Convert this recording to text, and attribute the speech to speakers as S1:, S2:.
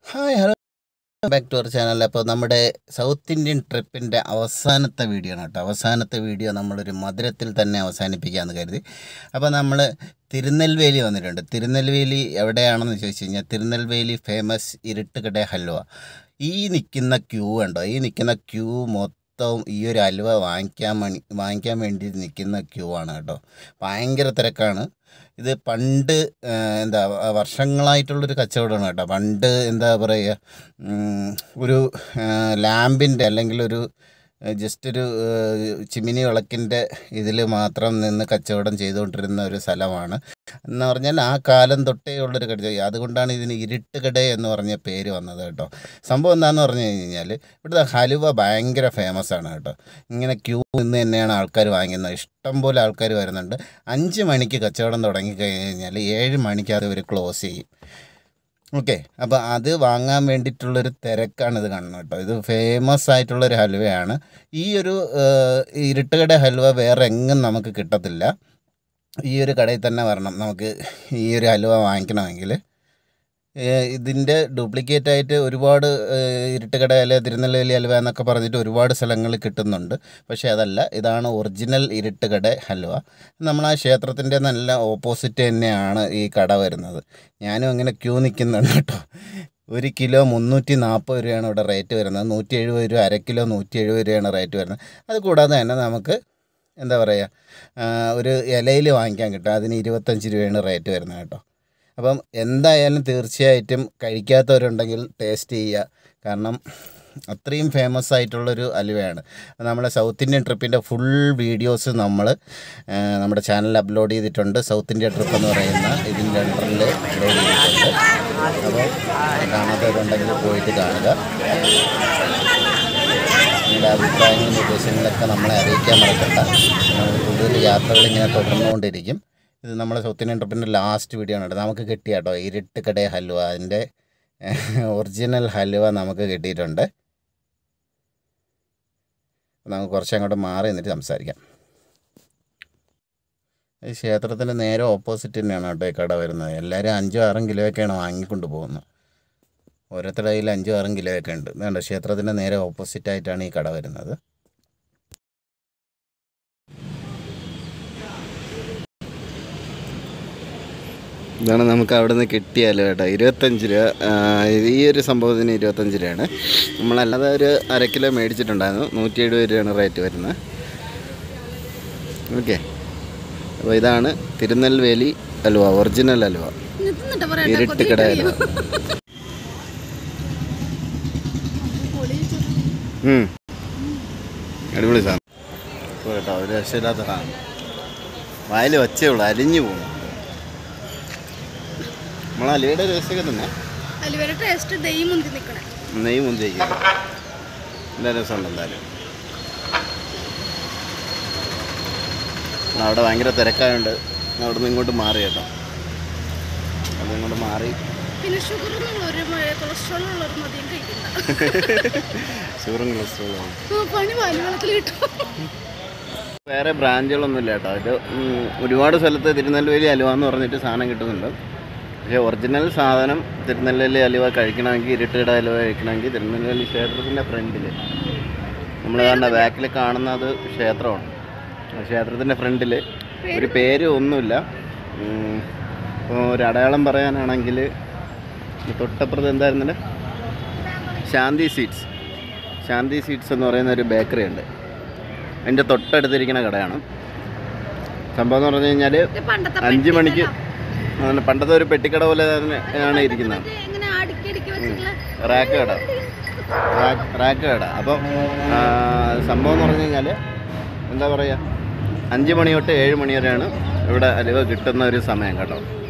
S1: Hi hello back to our channel അപ്പോൾ നമ്മുടെ south Indian ട്രിപ്പിൻ്റെ അവസാനത്തെ വീഡിയോ ആണ് കേട്ടോ അവസാനത്തെ വീഡിയോ നമ്മളൊരു മധുരത്തിൽ തന്നെ അവസാനിപ്പിക്കാമെന്ന് കരുതി അപ്പോൾ നമ്മൾ തിരുനെൽവേലി വന്നിട്ടുണ്ട് തിരുനെൽവേലി എവിടെയാണെന്ന് ചോദിച്ചു കഴിഞ്ഞാൽ തിരുനെൽവേലി ഫേമസ് ഇരുട്ടുകട ഹൽവ ഈ നിൽക്കുന്ന ക്യൂ ഉണ്ടോ ഈ നിൽക്കുന്ന ക്യൂ മൊത്തം ഈ ഒരു ഹൽവ വാങ്ങിക്കാൻ മണി വാങ്ങിക്കാൻ വേണ്ടി നിൽക്കുന്ന ക്യൂ ആണ് കേട്ടോ ഭയങ്കര തിരക്കാണ് ഇത് പണ്ട് ആ, എന്താ വ- വർഷങ്ങളായിട്ടുള്ളൊരു കച്ചവടമാണ് കേട്ടോ പണ്ട് എന്താ പറയുക ഉം, ഒരു ലാമ്പിൻ്റെ അല്ലെങ്കിൽ ഒരു ജസ്റ്റ് ഒരു ആ, ചിമ്മിനി വിളക്കിൻ്റെ ഇതിൽ മാത്രം നിന്ന് കച്ചവടം ചെയ്തുകൊണ്ടിരുന്ന ഒരു സ്ഥലമാണ് എന്ന് പറഞ്ഞാൽ ആ കാലം തൊട്ടേ ഉള്ളൊരു കട അതുകൊണ്ടാണ് ഇതിന് ഇരുട്ടുകട എന്ന് പറഞ്ഞ പേര് വന്നത് കേട്ടോ സംഭവം എന്താണെന്ന് പറഞ്ഞു കഴിഞ്ഞാൽ ഇവിടുത്തെ ഹലുവ ഭയങ്കര ഫേമസ് ആണ് കേട്ടോ ഇങ്ങനെ ക്യൂ നിന്ന് തന്നെയാണ് ആൾക്കാർ വാങ്ങുന്നത് ഇഷ്ടം പോലെ ആൾക്കാർ വരുന്നുണ്ട് അഞ്ച് മണിക്ക് കച്ചവടം തുടങ്ങി കഴിഞ്ഞാൽ ഏഴ് മണിക്ക് അത് ഇവർ ക്ലോസ് ചെയ്യും ഓക്കെ അപ്പോൾ അത് വാങ്ങാൻ വേണ്ടിയിട്ടുള്ളൊരു തിരക്കാണ് ഇത് കാണുന്നത് കേട്ടോ ഇത് ഫേമസ് ആയിട്ടുള്ളൊരു ഹൽവയാണ് ഈ ഒരു ഏഹ്, ഇരുട്ടുകട ഹൽവ വേറെ എങ്ങും നമുക്ക് കിട്ടത്തില്ല ഈ ഒരു കടയിൽ തന്നെ വരണം നമുക്ക് ഈ ഒരു ഹലുവ വാങ്ങിക്കണമെങ്കിൽ ഏഹ്, ഇതിൻ്റെ ഡ്യൂപ്ലിക്കേറ്റ് ആയിട്ട് ഒരുപാട് ഏഹ്, ഇരുട്ടുകട അല്ലെ തിരുനെല്വേലി ഹൽവ എന്നൊക്കെ പറഞ്ഞിട്ട് ഒരുപാട് സ്ഥലങ്ങളിൽ കിട്ടുന്നുണ്ട് പക്ഷേ അതല്ല ഇതാണ് ഒറിജിനൽ ഇരുട്ടുകട ഹൽവ നമ്മൾ ആ ക്ഷേത്രത്തിൻ്റെ നല്ല ഓപ്പോസിറ്റ് തന്നെയാണ് ഈ കട വരുന്നത് ഞാനും അങ്ങനെ ക്യൂ നിൽക്കുന്നുണ്ട് കേട്ടോ ഒരു കിലോ മുന്നൂറ്റി നാൽപ്പത് രൂപയാണ് ഇവിടെ റേറ്റ് വരുന്നത് നൂറ്റി എഴുപത് രൂപ അര കിലോ നൂറ്റി എഴുപത് രൂപയാണ് റേറ്റ് വരുന്നത് അത് കൂടാതെ തന്നെ നമുക്ക് എന്താ പറയുക ആ, ഒരു ഇലയിൽ വാങ്ങിക്കാൻ കിട്ടും അതിന് ഇരുപത്തഞ്ച് രൂപയാണ് റേറ്റ് വരുന്നത് കേട്ടോ അപ്പം എന്തായാലും തീർച്ചയായിട്ടും കഴിക്കാത്തവരുണ്ടെങ്കിൽ ടേസ്റ്റ് ചെയ്യുക കാരണം അത്രയും ഫേമസ് ആയിട്ടുള്ളൊരു അലുവയാണ് നമ്മുടെ സൗത്ത് ഇന്ത്യൻ ട്രിപ്പിൻ്റെ ഫുൾ വീഡിയോസ് നമ്മൾ നമ്മുടെ ചാനലിൽ അപ്ലോഡ് ചെയ്തിട്ടുണ്ട് സൗത്ത് ഇന്ത്യ ട്രിപ്പ് എന്ന് പറയുന്ന ഇതിൻ്റെ അണ്ടറിൽ അപ്ലോഡ് ചെയ്തിട്ടുണ്ട് അപ്പോൾ കാണാത്തവരുണ്ടെങ്കിൽ പോയിട്ട് കാണുക നിങ്ങളുടെ അഭിപ്രായങ്ങളും നിർദ്ദേശങ്ങളൊക്കെ നമ്മളെ അറിയിക്കാൻ മറക്കണ്ട നമ്മൾ കൂടുതൽ യാത്രകൾ ഇങ്ങനെ തുടർന്നുകൊണ്ടിരിക്കും ഇത് നമ്മുടെ സൗത്ത് ഇന്ത്യൻ ട്രിപ്പിൻ്റെ ലാസ്റ്റ് വീഡിയോ ആണ് കേട്ടോ നമുക്ക് കിട്ടിയ കേട്ടോ ഇരുട്ടുകട ഹൽവ അതിൻ്റെ ഒറിജിനൽ ഹൽവ നമുക്ക് കിട്ടിയിട്ടുണ്ട് നമുക്ക് കുറച്ച് അങ്ങോട്ട് മാറി നിന്നിട്ട് സംസാരിക്കാം ഈ ക്ഷേത്രത്തിൻ്റെ നേരെ ഓപ്പോസിറ്റ് തന്നെയാണ് കേട്ടോ ഈ കട വരുന്നത് എല്ലാവരും അഞ്ചും ആറും കിലോയൊക്കെയാണ് വാങ്ങിക്കൊണ്ട് പോകുന്നത് ഓരോരുത്തരുടെ കയ്യിൽ അഞ്ചും ആറും കിലോയൊക്കെ ഉണ്ട് ഇതുണ്ട് ക്ഷേത്രത്തിൻ്റെ നേരെ ഓപ്പോസിറ്റ് ആയിട്ടാണ് ഈ കട വരുന്നത് ഇതാണ് നമുക്ക് അവിടെ നിന്ന് കിട്ടിയാലോ കേട്ടോ ഇരുപത്തഞ്ച് രൂപ ആ, ഈ ഒരു സംഭവത്തിന് ഇരുപത്തഞ്ച് രൂപയാണ് നമ്മളല്ലാതെ ഒരു അര കിലോ മേടിച്ചിട്ടുണ്ടായിരുന്നു നൂറ്റി എഴുപത് രൂപയാണ് റേറ്റ് വരുന്നത് ഓക്കെ അപ്പോൾ ഇതാണ് തിരുനെൽവേലി അലുവ ഒറിജിനൽ അലുവ
S2: നിന്നിട്ട് പറയട്ടെ
S1: ഇരുട്ടുകട അലുവ ഉം. അടിപൊളി സാധനം ഇപ്പോൾ കേട്ടോ ഒരു രക്ഷയില്ലാത്ത സാധനം വായിൽ വച്ചേ ഉള്ളൂ അലിഞ്ഞു പോകും നമ്മൾ അലിയുടെ രസമൊക്കെ തന്നെ
S2: അലുവയുടെ ടേസ്റ്റ് ദൈ മുന്തി നിൽക്കണേ
S1: നെയ്യ് മുന്തിരിക്കുന്നത് നല്ല രസമുണ്ട് എന്തായാലും അവിടെ ഭയങ്കര തിരക്കായതുകൊണ്ട് അവിടെ നിന്ന് ഇങ്ങോട്ട് മാറി കേട്ടോ അവിടെ ഇങ്ങോട്ട് മാറി
S2: പിന്നെ ഷുഗർ ഉള്ളൊരു കൊളസ്ട്രോൾ ഉള്ളൊരു മതിയും കഴിക്കണ്ട
S1: ഷുഗറും കൊളസ്ട്രോളും
S2: ആ, പണി പാല് വെള്ളത്തിൽ കിട്ടും
S1: വേറെ ബ്രാഞ്ചുകളൊന്നുമില്ല കേട്ടോ ഇത് ഉം, ഒരുപാട് സ്ഥലത്ത് തിരുനെൽവേലി അലുവ എന്ന് പറഞ്ഞിട്ട് സാധനം കിട്ടുന്നുണ്ട് പക്ഷേ ഒറിജിനൽ സാധനം തിരുനെൽവേലി അലുവ കഴിക്കണമെങ്കിൽ ഇരുട്ടുകട അലുവ കഴിക്കണമെങ്കിൽ തിരുനെൽവേലി ക്ഷേത്രത്തിൻ്റെ ഫ്രണ്ടിൽ നമ്മൾ കണ്ട ബാക്കിൽ കാണുന്നത് ക്ഷേത്രമാണ് ആ ക്ഷേത്രത്തിൻ്റെ ഫ്രണ്ടിൽ ഒരു പേര് ഒന്നുമില്ല ഉം, ഇപ്പോൾ ഒരു അടയാളം പറയാനാണെങ്കിൽ തൊട്ടപ്പുറത്ത് എന്തായിരുന്നില്ല ശാന്തി സ്വീറ്റ്സ് ശാന്തി സ്വീറ്റ്സ് എന്ന് പറയുന്ന ഒരു ബേക്കറി ഉണ്ട് അതിൻ്റെ തൊട്ടടുത്തിരിക്കുന്ന കടയാണ് സംഭവം എന്ന് പറഞ്ഞു കഴിഞ്ഞാൽ
S2: ഇത് പണ്ടത്തെ
S1: അഞ്ച് മണിക്ക് അങ്ങനെ പണ്ടത്തെ ഒരു പെട്ടിക്കട പോലെ തന്നെ ആണ് ഇരിക്കുന്നത്
S2: മറ്റേ ഇങ്ങനെ അടുക്കി അടുക്കി വെച്ചിട്ടുള്ള
S1: റാക്ക് കട റാക്ക് റാക്ക് കട അപ്പം ആ, സംഭവം എന്ന് പറഞ്ഞു കഴിഞ്ഞാൽ എന്താ പറയുക അഞ്ച് മണി തൊട്ട് ഏഴ് മണി വരെയാണ് ഇവിടെ അലുവ കിട്ടുന്ന ഒരു സമയം കേട്ടോ